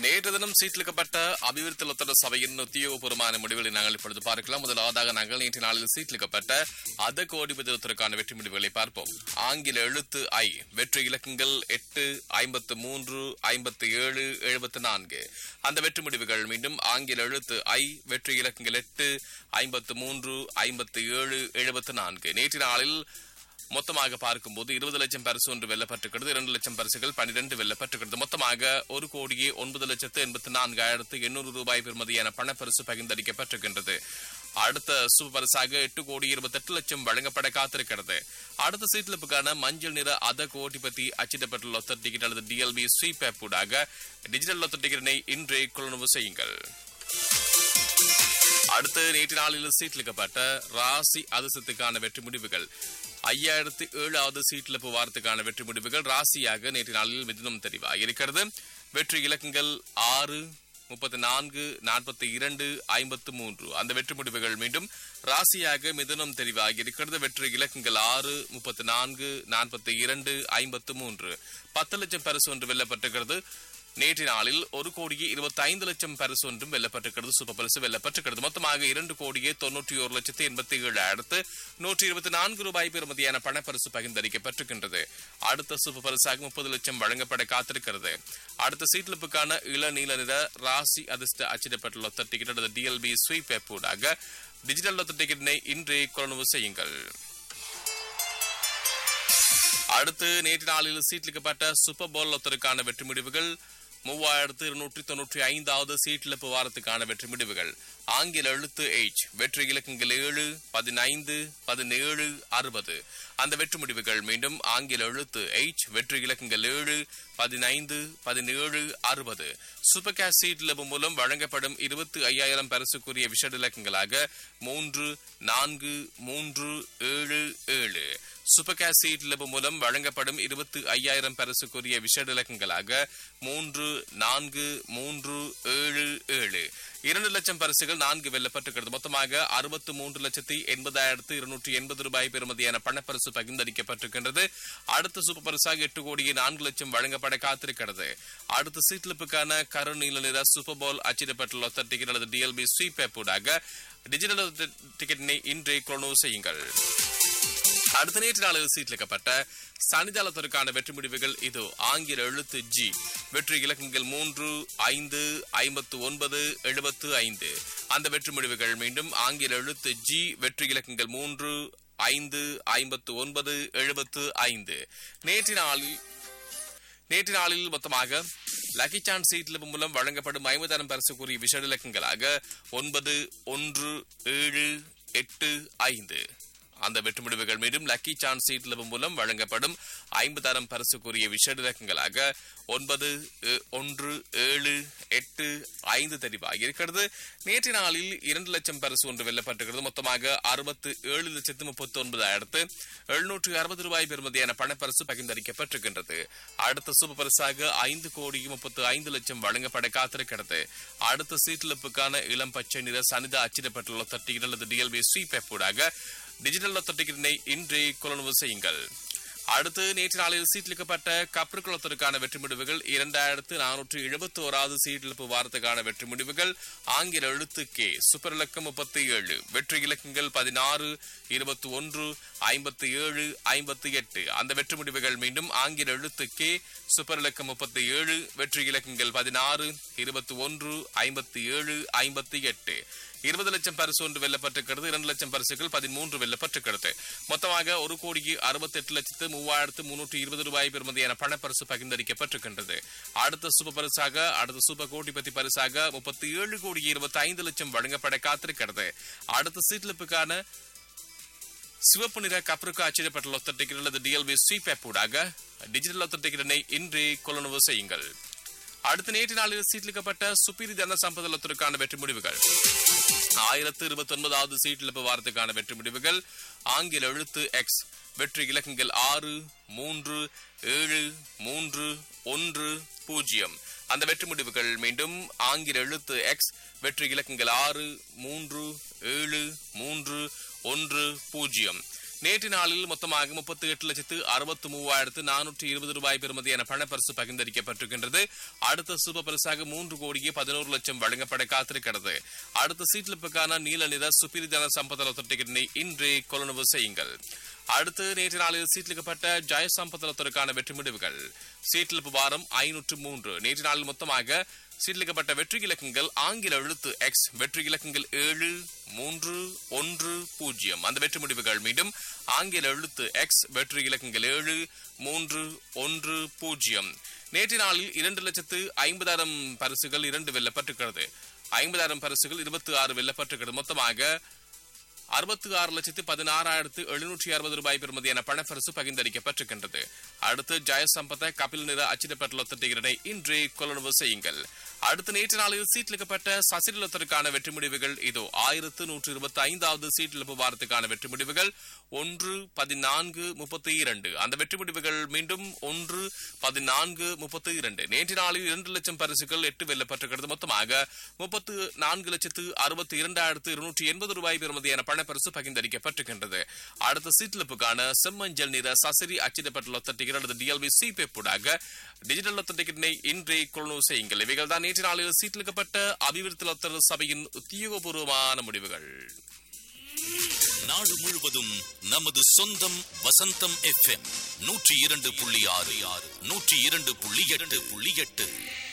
நேற்று தினம் சீட்டிலிக்கப்பட்ட அபிவிருத்தி லொத்தர சபையின் உத்தியோகபூர்வமான முடிவுகளை நாங்கள் இப்பொழுது பார்க்கலாம் முதலாவதாக நாங்கள் நேற்று நாளில் சீட்டிலிக்கப்பட்ட அத கோடி பதிலத்திற்கான வெற்றி முடிவுகளை பார்ப்போம் ஆங்கில எழுத்து ஐ வெற்றி இலக்கங்கள் எட்டு ஐம்பத்து மூன்று ஐம்பத்து ஏழு எழுபத்து நான்கு அந்த வெற்றி முடிவுகள் மீண்டும் ஆங்கில எழுத்து ஐ வெற்றி இலக்கங்கள் எட்டு ஐம்பத்து மூன்று ஐம்பத்து ஏழு எழுபத்து நான்கு நேற்று நாளில் மொத்தமாக பார்க்கும்போது இருபது லட்சம் பரிசு ஒன்று வெல்லப்பட்டிருக்கிறது இரண்டு லட்சம் பரிசுகள் பனிரெண்டு வெல்லப்பட்டிருக்கிறது மொத்தமாக ஒரு கோடியே ஒன்பது லட்சத்து எண்பத்தி நான்காயிரத்து எண்ணூறு ரூபாய் பெறுமதியான பணப்பரிசு பகிர்ந்தளிக்கப்பட்டிருக்கின்றது அடுத்த சூப்பர் பரிசாக எட்டு கோடி இருபத்தெட்டு லட்சம் வழங்கப்பட காத்திருக்கிறது அடுத்த சீட்லிப்புக்கான மஞ்சள் நிற அத கோடி பத்தி அச்சிடப்பட்ட லொத்தர் டிக்கெட் அல்லது டிஎல்பி ஸ்வீப் ஆப் ஊடாக டிஜிட்டல் லொத்தர் டிக்கெட்டினை இன்றே கொள்ளுணவு செய்யுங்கள் அடுத்து நேற்று நாளில் சீட்லிக்கப்பட்ட ராசி அதிர்ஷ்டத்துக்கான வெற்றி முடிவுகள் ஐயாயிரத்தி ஏழாவது சீட்லிப்பு வாரத்துக்கான வெற்றி முடிவுகள் ராசியாக நேற்று நாளில் மிதுனம் தெரிவாக இருக்கிறது வெற்றி இலக்கங்கள் ஆறு முப்பத்தி நான்கு நாற்பத்தி இரண்டு ஐம்பத்து மூன்று அந்த வெற்றி முடிவுகள் மீண்டும் ராசியாக மிதுனம் தெரிவாகி இருக்கிறது வெற்றி இலக்கங்கள் ஆறு முப்பத்தி நான்கு நாற்பத்தி இரண்டு ஐம்பத்து மூன்று பத்து லட்சம் பரிசு ஒன்று வெல்லப்பட்டிருக்கிறது நேற்று நாளில் ஒரு கோடியே இருபத்தி ஐந்து லட்சம் பரிசு ஒன்றும் வெல்லப்பட்டிருக்கிறது சூப்பர் பரிசு வெல்லப்பட்டிருக்கிறது மொத்தமாக இரண்டு கோடியே தொன்னூற்றி ஒரு லட்சத்தி எண்பத்தி ஏழாயிரத்து நூற்றி இருபத்தி நான்கு ரூபாய் பெறுமதியான பணப்பரிசு பகிர்ந்தளிக்கப்பட்டிருக்கின்றது அடுத்த சூப்பர் பரிசாக முப்பது லட்சம் வழங்கப்பட காத்திருக்கிறது அடுத்த சீட்லிப்புக்கான இளநீல நிற ராசி அதிர்ஷ்ட அச்சிடப்பட்ட லொத்த டிக்கெட் அல்லது டிஎல்பி ஸ்வீப் ஆப் ஊடாக டிஜிட்டல் லொத்த டிக்கெட்டினை இன்றே கொள்ளுவு செய்யுங்கள் அடுத்து நேற்று நாளில் சீட்லிக்கப்பட்ட சூப்பர் போல் லொத்தருக்கான வெற்றி முடிவுகள் மூவாயிரத்து இருநூற்றி தொன்னூற்றி ஐந்தாவது சீட்டிழப்பு வாரத்துக்கான வெற்றி முடிவுகள் ஆங்கில எழுத்து எச் வெற்றி இலக்கங்கள் ஏழு பதினைந்து பதினேழு அறுபது அந்த வெற்றி முடிவுகள் மீண்டும் ஆங்கில எழுத்து எச் வெற்றி இலக்கங்கள் ஏழு பதினைந்து பதினேழு அறுபது சூப்பர் கேஷ் சீட்லபு மூலம் வழங்கப்படும் இருபத்தி ஐயாயிரம் பரிசுக்குரிய விஷட இலக்கங்களாக மூன்று நான்கு மூன்று ஏழு ஏழு சூப்பர் கேஷ் சீட்லபு மூலம் வழங்கப்படும் இருபத்தி ஐயாயிரம் பரிசுக்குரிய விஷட இலக்கங்களாக மூன்று நான்கு மூன்று ஏழு ஏழு இரண்டு லட்சம் பரிசுகள் நான்கு வெல்லப்பட்டிருக்கிறது மொத்தமாக அறுபத்து மூன்று லட்சத்தி எண்பதாயிரத்து இருநூற்றி எண்பது ரூபாய் பெறுமதியான பணப்பரிசு பகிர்ந்தளிக்கப்பட்டிருக்கின்றது அடுத்த சூப்பர் பரிசாக எட்டு கோடியே நான்கு லட்சம் வழங்கப்பட காத்திருக்கிறது அடுத்த சீட்லிப்புக்கான கருநீல நிற சூப்பர் போல் அச்சிடப்பட்ட லொத்தர் டிக்கெட் அல்லது டிஎல்பி ஸ்வீப் ஆப் ஊடாக டிஜிட்டல் டிக்கெட்டினை இன்றே கொண்டு செய்யுங்கள் அடுத்த நேற்று நாளில் சீட்லிக்கப்பட்ட சனிதாளத்திற்கான வெற்றி முடிவுகள் இது ஆங்கில எழுத்து ஜி வெற்றி இலக்கங்கள் மூன்று ஐந்து ஐம்பத்து ஒன்பது எழுபத்து ஐந்து அந்த வெற்றி முடிவுகள் மீண்டும் ஆங்கில எழுத்து ஜி வெற்றி இலக்கங்கள் மூன்று ஐந்து ஐம்பத்து ஒன்பது எழுபத்து ஐந்து நேற்று நாளில் நேற்று நாளில் மொத்தமாக லக்கி சான்ஸ் சீட்ல மூலம் வழங்கப்படும் ஐம்பதாயிரம் பரிசுக்குரிய விஷட இலக்கங்களாக ஒன்பது ஒன்று ஏழு எட்டு ஐந்து அந்த வெற்றி முடிவுகள் மீண்டும் லக்கி சான்ஸ் சீட்ல மூலம் வழங்கப்படும் ஐம்பதாயிரம் பரிசுக்குரிய விஷட இலக்கங்களாக ஒன்பது ஒன்று ஏழு எட்டு ஐந்து தெரிவாக இருக்கிறது நேற்று நாளில் இரண்டு லட்சம் பரிசு ஒன்று வெல்லப்பட்டிருக்கிறது மொத்தமாக அறுபத்து ஏழு லட்சத்து முப்பத்தி ஒன்பதாயிரத்து எழுநூற்று அறுபது ரூபாய் பெறுமதியான பணப்பரிசு பகிர்ந்தளிக்கப்பட்டிருக்கின்றது அடுத்த சூப்பர் பரிசாக ஐந்து கோடி முப்பத்து ஐந்து லட்சம் வழங்கப்பட காத்திருக்கிறது அடுத்த சீட்டிழப்புக்கான இளம் பச்சை நிற சனிதா அச்சிடப்பட்டுள்ள தட்டிகள் அல்லது டிஎல்பி ஸ்வீப் ஊடாக டிஜிட்டல் லொத்த டிக்கெட்டினை இன்றே கொள்ளுணவு செய்யுங்கள் அடுத்து நேற்று நாளில் சீட்லிக்கப்பட்ட கப்ருக்குளத்திற்கான வெற்றி முடிவுகள் இரண்டாயிரத்து நானூற்று எழுபத்தி ஓராவது சீட்டிழப்பு வாரத்துக்கான வெற்றி முடிவுகள் ஆங்கில எழுத்து கே சூப்பர் இலக்கம் முப்பத்தி ஏழு வெற்றி இலக்கங்கள் பதினாறு இருபத்தி ஒன்று ஐம்பத்தி ஏழு ஐம்பத்தி எட்டு அந்த வெற்றி முடிவுகள் மீண்டும் ஆங்கில எழுத்து கே சூப்பர் இலக்கம் முப்பத்தி ஏழு வெற்றி இலக்கங்கள் பதினாறு இருபத்தி ஒன்று ஐம்பத்தி ஏழு ஐம்பத்தி எட்டு இருபது லட்சம் பரிசு ஒன்று வெல்லப்பட்டிருக்கிறது இரண்டு லட்சம் பரிசுகள் பதிமூன்று வெல்லப்பட்டிருக்கிறது மொத்தமாக ஒரு கோடியே அறுபத்தி எட்டு லட்சத்து மூவாயிரத்து முன்னூற்றி இருபது ரூபாய் பெறுமதியான பணப்பரிசு பகிர்ந்தளிக்கப்பட்டிருக்கின்றது அடுத்த சூப்பர் பரிசாக அடுத்த சூப்பர் கோடிபதி பரிசாக முப்பத்தி ஏழு கோடி இருபத்தி ஐந்து லட்சம் வழங்கப்பட காத்திருக்கிறது அடுத்த சீட்லிப்புக்கான சிவப்பு நிற கப்பருக்கு அச்சிடப்பட்ட லொத்த டிக்கெட் அல்லது டிஎல்பி ஸ்வீப் ஆப் ஊடாக டிஜிட்டல் லொத்த டிக்கெட்டினை இன்றே கொள்ளுணவு செய்யுங்கள் அடுத்த நேற்று நாளில் சீட்லிக்கப்பட்ட சுப்பீரி தன சம்பதத்திற்கான வெற்றி முடிவுகள் ஆயிரத்து இருபத்தி ஒன்பதாவது சீட்டிழப்பு வாரத்துக்கான வெற்றி முடிவுகள் ஆங்கில எழுத்து எக்ஸ் வெற்றி இலக்கங்கள் ஆறு மூன்று ஏழு மூன்று ஒன்று பூஜ்ஜியம் அந்த வெற்றி முடிவுகள் மீண்டும் ஆங்கில எழுத்து எக்ஸ் வெற்றி இலக்கங்கள் ஆறு மூன்று ஏழு மூன்று ஒன்று பூஜ்ஜியம் நேற்று நாளில் மொத்தமாக முப்பத்தி எட்டு லட்சத்து அறுபத்தி மூவாயிரத்து நானூற்றி இருபது ரூபாய் பெறுமதியான பணப்பரிசு பகிர்ந்தளிக்கப்பட்டிருக்கின்றது அடுத்த சூப்பர் பரிசாக மூன்று கோடியே பதினோரு லட்சம் வழங்கப்பட காத்திருக்கிறது அடுத்த சீட்லிப்புக்கான நீல நிற சுப்பிரிதன சம்பதலத்த டிக்கெட்டினை இன்றே கொள்ளுணவு செய்யுங்கள் அடுத்து நேற்று நாளில் சீட்லிக்கப்பட்ட ஜெய சம்பதலத்திற்கான வெற்றி முடிவுகள் சீட்லிப்பு வாரம் ஐநூற்று மூன்று நேற்று நாளில் மொத்தமாக சீட்லிக்கப்பட்ட வெற்றி இலக்கங்கள் ஆங்கில எழுத்து எக்ஸ் வெற்றி இலக்கங்கள் ஏழு மூன்று ஒன்று பூஜ்ஜியம் அந்த வெற்றி முடிவுகள் மீண்டும் ஆங்கில எழுத்து எக்ஸ் வெற்றி இலக்கங்கள் ஏழு மூன்று ஒன்று பூஜ்ஜியம் நேற்று நாளில் இரண்டு லட்சத்து ஐம்பதாயிரம் பரிசுகள் இரண்டு வெல்லப்பட்டிருக்கிறது ஐம்பதாயிரம் பரிசுகள் இருபத்தி ஆறு வெல்லப்பட்டிருக்கிறது மொத்தமாக அறுபத்தி ஆறு லட்சத்து பதினாறாயிரத்து எழுநூற்றி அறுபது ரூபாய் பெறுமதியான பணப்பரிசு பகிர்ந்தளிக்கப்பட்டிருக்கின்றது அடுத்து ஜெயசம்பத கபில் நிற அச்சிடப்பட்ட டிகிரனை இன்றே கொள்ளுணவு செய்யுங்கள் அடுத்து நேற்று நாளில் சீட்லிக்கப்பட்ட சசிலத்திற்கான வெற்றி முடிவுகள் இதோ ஆயிரத்து நூற்று இருபத்தி ஐந்தாவது சீட்டிழப்பு வாரத்துக்கான வெற்றி முடிவுகள் ஒன்று பதினான்கு முப்பத்தி இரண்டு அந்த வெற்றி முடிவுகள் மீண்டும் ஒன்று பதினான்கு முப்பத்தி இரண்டு நேற்று நாளில் இரண்டு லட்சம் பரிசுகள் எட்டு வெல்லப்பட்டிருக்கிறது மொத்தமாக முப்பத்து நான்கு லட்சத்து அறுபத்தி இரண்டாயிரத்து இருநூற்றி எண்பது ரூபாய் பெறுமதியான பணப்பரிசு பகிர்ந்தளிக்கப்பட்டிருக்கின்றது அடுத்த சீட்லிப்புக்கான செம்மஞ்சள் நிற சசிரி அச்சிடப்பட்ட லொத்த டிக்கெட் அல்லது டிஎல்பி சி பேப்பூடாக டிஜிட்டல் லொத்த டிக்கெட்டினை இன்றே கொள்ளுணவு செய்யுங்கள் இவைகள் தான் நேற்று நாளில் சீட்லிக்கப்பட்ட அபிவிருத்தி லொத்தர் சபையின் உத்தியோகபூர்வமான முடிவுகள் நாடு முழுவதும் நமது சொந்தம் வசந்தம் எஃப்எம் நூற்றி இரண்டு புள்ளி ஆறு ஆறு நூற்றி இரண்டு புள்ளி எட்டு புள்ளி எட்டு